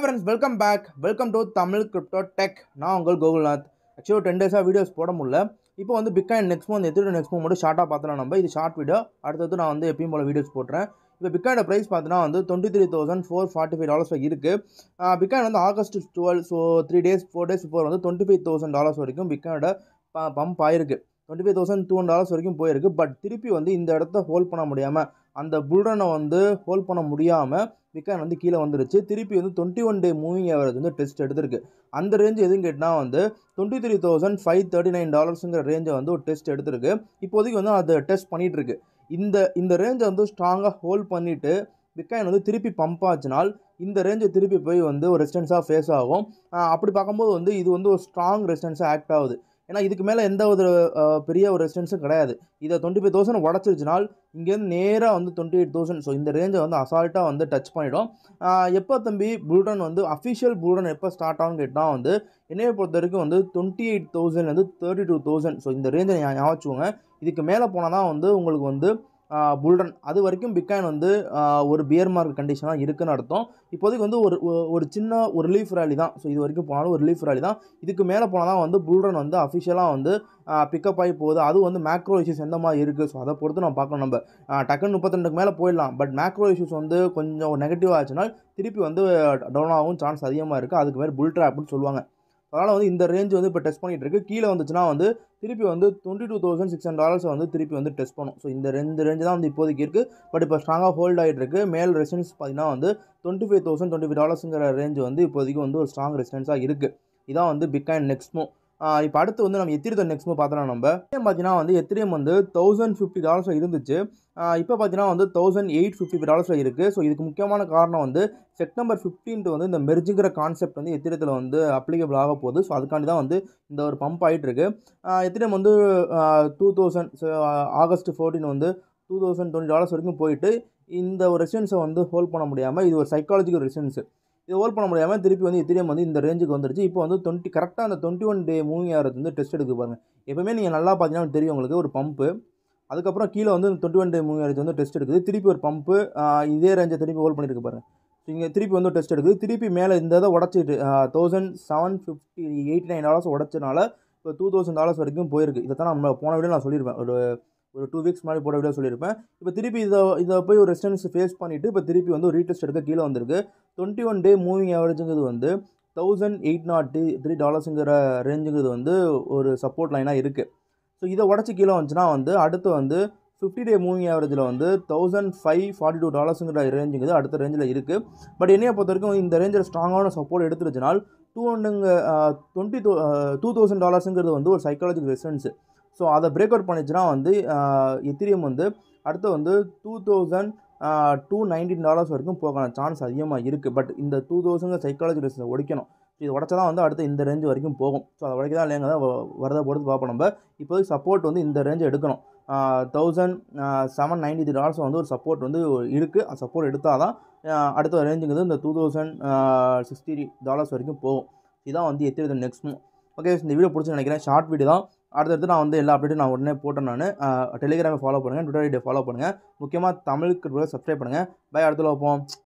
friends welcome back welcome to Tamil crypto tech நான் உங்கள் கோகுல்நாத் ஆக்சுவலாக டென் டேஸாக வீடியோஸ் போட முடியல இப்போ வந்து பிட்காயின் நெக்ஸ்ட் மந்த் எத்தனை நெக்ஸ்ட் மந்த் மட்டும் ஷார்ட்டாக பார்த்தலாம் நம்ம இது ஷார்ட் வீடியோ அடுத்தது நான் வந்து எப்பயும் போல வீடியோஸ் போட்டுறேன் இப்போ பிட்காயோட ப்ரைஸ் பார்த்தீங்கன்னா வந்து twenty three thousand four forty five dollars இருக்குது பிட்காயின் வந்து August twelve so three days four days before வந்து டுவெண்ட்டி ஃபைவ் தௌசண்ட் டாலர்ஸ் வரைக்கும் பிட்காயோட பம்ப் ஆயிருக்கு twenty five thousand two dollars வரைக்கும் போயிருக்கு பட் திருப்பி வந்து இந்த இடத்த ஹோல்ட் பண்ண முடியாமல் அந்த புல்ரனை வந்து ஹோல்ட் பண்ண முடியாமல் பிட்காயின் வந்து கீழே வந்துருச்சு திருப்பி வந்து twenty one day moving average வந்து டெஸ்ட் எடுத்திருக்கு அந்த ரேஞ்ச் எதுவும் கேட்டால் வந்து twenty three thousand five thirty nine டாலர்ஸுங்கிற ரேஞ்சை வந்து ஒரு டெஸ்ட் எடுத்திருக்கு இப்போதைக்கு வந்து அது டெஸ்ட் பண்ணிகிட்டு இருக்கு இந்த இந்த ரேஞ்சை வந்து ஸ்ட்ராங்காக ஹோல்ட் பண்ணிவிட்டு பிட்காயின் வந்து திருப்பி பம்ப் ஆச்சுனால் இந்த ரேஞ்சை திருப்பி போய் வந்து ஒரு ரெசிஸ்டன்ஸாக ஃபேஸ் ஆகும் ஆஹ் அப்படி பார்க்கும்போது வந்து இது வந்து ஒரு ஸ்ட்ராங் ரெசிஸ்டன்ஸாக ஆக்ட் ஆகுது ஏன்னா இதுக்கு மேலே எந்த ஒரு ஆஹ் பெரிய ஒரு ரெசிஸ்டன்ஸும் கிடையாது இதை டுவெண்ட்டி ஃபைவ் தௌசண்ட் உடச்சிருச்சுனால் இங்கேருந்து நேராக வந்து டுவெண்ட்டி எயிட் தௌசண்ட் ஸோ இந்த ரேஞ்சை வந்து அசால்ட்டாக வந்து டச் பண்ணிடும் எப்போ தம்பி புல்டன் வந்து அஃபிஷியல் புல்டன் எப்போ ஸ்டார்ட் ஆகும்னு கேட்டால் வந்து என்னையை பொறுத்த வரைக்கும் வந்து டுவெண்ட்டி எயிட் தௌசண்ட்லேருந்து தேர்ட்டி டூ தௌசண்ட் ஸோ இந்த ரேஞ்சை ஞாபகம் வச்சுக்கோங்க இதுக்கு மேலே போனால் தான் வந்து உங்களுக்கு வந்து புல்டன் அது வரைக்கும் பிட்காயின் வந்து ஆஹ் ஒரு பியர் மார்க் கண்டிஷனாக இருக்குன்னு அர்த்தம் இப்போதைக்கு வந்து ஒரு ஒ- ஒரு சின்ன ஒரு ரிலீஃப் ரேலி தான் ஸோ இது வரைக்கும் போனாலும் ஒரு ரிலீஃப் ரேலி தான் இதுக்கு மேலே போனால் தான் வந்து புல்டன் வந்து அஃபிஷியலாக வந்து பிக்கப் ஆகி போகுது அது வந்து மேக்ரோ இஷ்யூஸ் எந்த மாதிரி இருக்குது ஸோ அதை பொறுத்து நம்ம பார்க்கணும் நம்ம ஆஹ் டக்குன்னு முப்பத்திரெண்டுக்கு மேலே போயிடலாம் பட் மேக்ரோ இஷ்யூஸ் வந்து கொஞ்சம் நெகட்டிவ் ஆச்சுன்னா திருப்பி வந்து டவுன் ஆகும் சான்ஸ் அதிகமாக இருக்குது அதுக்கு பேர் புல் ட்ராப்னு சொல்லுவாங்க அதனால் வந்து இந்த ரேஞ்ச் வந்து இப்போ டெஸ்ட் பண்ணிட்டு இருக்கு கீழே வந்துச்சுன்னா வந்து திருப்பி வந்து twenty two thousand six hundred dollars வந்து திருப்பி வந்து டெஸ்ட் பண்ணும் ஸோ இந்த ரெண்டு ரேஞ்சு தான் வந்து இப்போதைக்கு இருக்குது பட் இப்போ ஸ்ட்ராங்காக ஹோல்ட் ஆகிட்டு இருக்கு மேல் ரெசிடன்ஸ் பார்த்தீங்கன்னா வந்து twenty five thousand twenty five டாலர்ஸுங்கிற ரேஞ்ச் வந்து இப்போதைக்கு வந்து ஒரு ஸ்ட்ராங் ரெசிடன்ஸாக இருக்குது இதான் வந்து பிட்காயின் நெக்ஸ்ட் இப்போ அடுத்து வந்து நம்ம எத்திரியம் நெக்ஸ்ட் பார்த்தலாம் நம்ம எத்திரியம் பார்த்தீங்கன்னா வந்து எத்திரியம் வந்து தௌசண்ட் ஃபிஃப்டி டாலர்ஸ் இருந்துச்சு இப்போ பார்த்தீங்கன்னா வந்து தௌசண்ட் எயிட் ஃபிஃப்டி ஃபைவ் டாலர்ஸில் இருக்குது ஸோ இதுக்கு முக்கியமான காரணம் வந்து செப்டம்பர் ஃபிஃப்டீன்ட்டு வந்து இந்த மெர்ஜுங்கிற கான்செப்ட் வந்து எத்திரத்தில் வந்து அப்ளிகபிள் ஆக போகுது ஸோ அதுக்காண்டி தான் வந்து இந்த ஒரு பம்ப் ஆகிட்டு இருக்கு எத்திரம் வந்து டூ தௌசண்ட் ஆகஸ்ட் ஃபோர்டீன் வந்து டூ தௌசண்ட் டுவெண்ட்டி டாலர்ஸ் வரைக்கும் போயிட்டு இந்த ஒரு ரெசிடென்ஸை வந்து ஹோல்ட் பண்ண முடியாமல் இது ஒரு சைக்காலஜிக்கல் ரெசிடென்ஸ் இது ஹோல்ட் பண்ண முடியாமல் திருப்பி வந்து எத்திரியம் வந்து இந்த ரேஞ்சுக்கு வந்துருச்சு இப்போ வந்து டுவெண்ட்டி கரெக்டாக அந்த டுவெண்ட்டி ஒன் டே மூவிங் ஆகிறது வந்து டெஸ்ட் எடுத்து பாருங்க எப்பவுமே நீங்கள் நல்லா பார்த்தீங்கன்னா தெரியும் உங்களுக்கு ஒரு பம்ப்பு அதுக்கப்புறம் கீழே வந்து டுவெண்ட்டி ஒன் டே மூவிங் ஆகிறது வந்து டெஸ்ட் எடுக்குது திருப்பி ஒரு பம்ப்பு இதே ரேஞ்சை திருப்பி ஹோல்ட் பண்ணியிருக்கு பாருங்க ஸோ இங்கே திருப்பி வந்து டெஸ்ட் எடுக்குது திருப்பி மேலே இந்த இதை உடச்சிட்டு thousand seven fifty eighty nine dollars உடச்சனால இப்போ டூ தௌசண்ட் டாலர்ஸ் வரைக்கும் போயிருக்கு இதை தான் நம்ம போன வீடியோ நான் சொல்லியிருப்பேன் ஒரு ஒரு டூ வீக்ஸ் முன்னாடி போட வீடியோ சொல்லியிருப்பேன் இப்போ திருப்பி இதை இதை போய் ஒரு ரெசிஸ்டன்ஸ் ஃபேஸ் பண்ணிவிட்டு இப்போ திருப்பி வந்து ஒரு ரீடெஸ்ட் எடுக்க கீழே வந்திருக்கு டுவெண்ட்டி ஒன் டே மூவிங் ஆவரேஜுங்கிறது வந்து தௌசண்ட் எயிட் நாட் த்ரீ டாலர்ஸுங்கிற ரேஞ்சுங்கிறது வந்து ஒரு சப்போர்ட் லைனாக இருக்குது ஸோ இதை உடச்சி கீழே வந்துச்சுன்னா வந்து அடுத்து வந்து ஃபிஃப்டி டே மூவிங் ஆவரேஜில் வந்து தௌசண்ட் ஃபைவ் ஃபார்ட்டி டூ டாலர்ஸுங்கிற ரேஞ்சுங்கிறது அடுத்த ரேஞ்சில் இருக்குது பட் என்னையை பொறுத்த வரைக்கும் இந்த ரேஞ்சில் ஸ்ட்ராங்கான சப்போர்ட் எடுத்துருச்சுனால் டூ ஹண்ட்ருங்க டுவெண்ட்டி டூ டூ தௌசண்ட் டாலர்ஸுங்கிறது வந்து ஒரு சைக்காலஜிக்கல் ரெசன்ஸு ஸோ அதை பிரேக் அவுட் பண்ணிச்சுன்னா வந்து எத்திரியம் வந்து அடுத்து வந்து two thousand two nineteen dollars வரைக்கும் போகான சான்ஸ் அதிகமாக இருக்குது பட் இந்த டூ தௌசண்ட் சைக்காலஜி ரெசன்ஸை உடைக்கணும் இது உடச்சா தான் வந்து அடுத்து இந்த ரேஞ்ச் வரைக்கும் போகும் ஸோ அதை உடைக்க தான் இல்லைங்க தான் வரதை பொறுத்து பார்ப்போம் நம்ம இப்போதைக்கு சப்போர்ட் வந்து இந்த ரேஞ்சை எடுக்கணும் thousand seven ninety three dollars வந்து ஒரு சப்போர்ட் வந்து இருக்குது அந்த சப்போர்ட் எடுத்தால் தான் அடுத்த ரேஞ்சுங்கிறது இந்த டூ தௌசண்ட் சிக்ஸ்டி டாலர்ஸ் வரைக்கும் போகும் இதுதான் வந்து எத்திரி நெக்ஸ்ட் ஓகே இந்த வீடியோ பிடிச்சி நினைக்கிறேன் ஷார்ட் வீடியோ தான் அடுத்தடுத்து நான் வந்து எல்லா அப்டேட்டும் நான் உடனே போட்டேன் நான் டெலிகிராமை ஃபாலோ பண்ணுங்கள் ட்விட்டர் ஐடியை ஃபாலோ பண்ணுங்கள் முக்கியமாக தமிழுக்கு சப்ஸ்கிரைப் பண்ணுங்கள் பை அடுத்த வைப்போம்